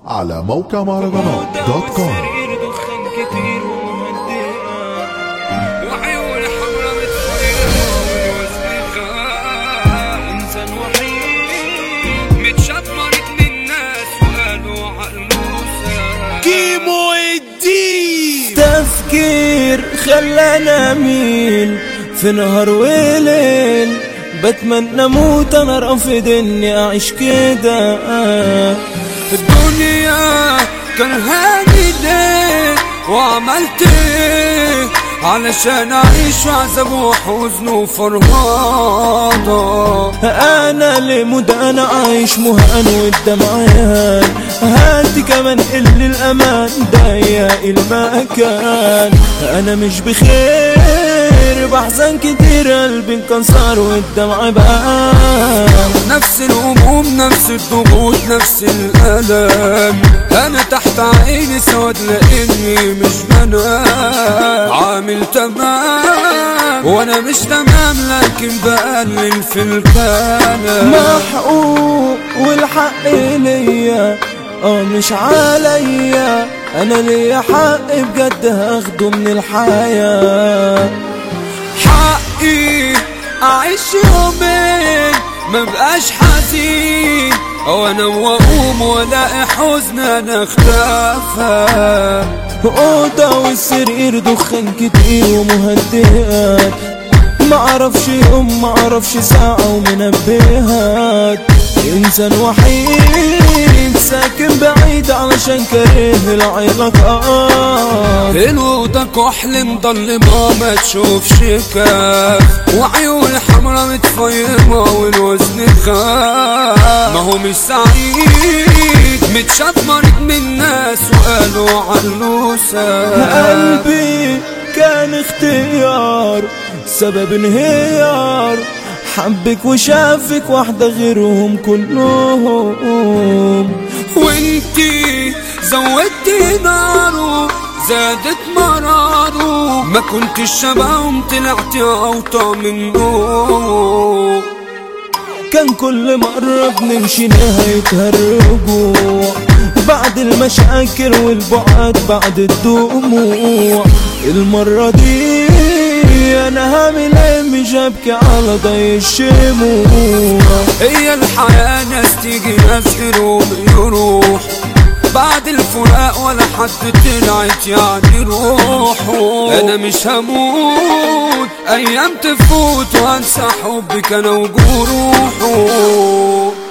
على موقع مهرجانات دوت كوم سرير دخان كتير ومهدئة وعيون حمرا متفيرة والوزن إنسان وحيد متشمرت من الناس وقالوا عقلوسة كيمو الدين تفكير خلانا اميل في نهار وليل بتمنى اموت انا رافض اني اعيش كده الدنيا كان هاني ليه وعملت ايه علشان اعيش عذاب وحزن وفرهاضة انا لمود انا عايش مهان والدمعان هاتي كمان اللي الامان ضيق المكان انا مش بخير بحزن كتير قلبي انكسر والدمع بقى نفس الهموم نفس الضغوط نفس الألم أنا تحت عيني سواد لأني مش بنام عامل تمام وأنا مش تمام لكن بقلل في الكلام محقوق والحق ليا اه مش عليا انا ليا حق بجد هاخده من الحياه حقي أعيش يومين ما بقاش حزين أو أنا وأقوم وألاقي حزن أنا اختفى اوضه والسرير دخان كتير ومهدئات معرفش يوم معرفش ساعة ومنبهات إنسان وحيد ساكن بعيد علشان كاره العلاقات الأوضة كحل مضلمة ما تشوفش كاف وعيون حمرا متفيمة والوزن خاف ما هو مش سعيد متشمرت من الناس وقالوا علوسة قلبي كان اختيار سبب انهيار حبك وشافك واحدة غيرهم كلهم وانتي زودتي ناره زادت مراره ما كنتش شبههم طلعتي اوطى منه كان كل مرة بنمشي نهايتها الرجوع بعد المشاكل والبعد بعد الدموع المرة دي انا هعمل ايه مش هبكي على ضي الشموع هي الحياة ناس تيجي ناس يروح يروح بعد الفراق ولا حد طلعت يعني روحه انا مش هموت ايام تفوت وانسى حبك انا وجروحه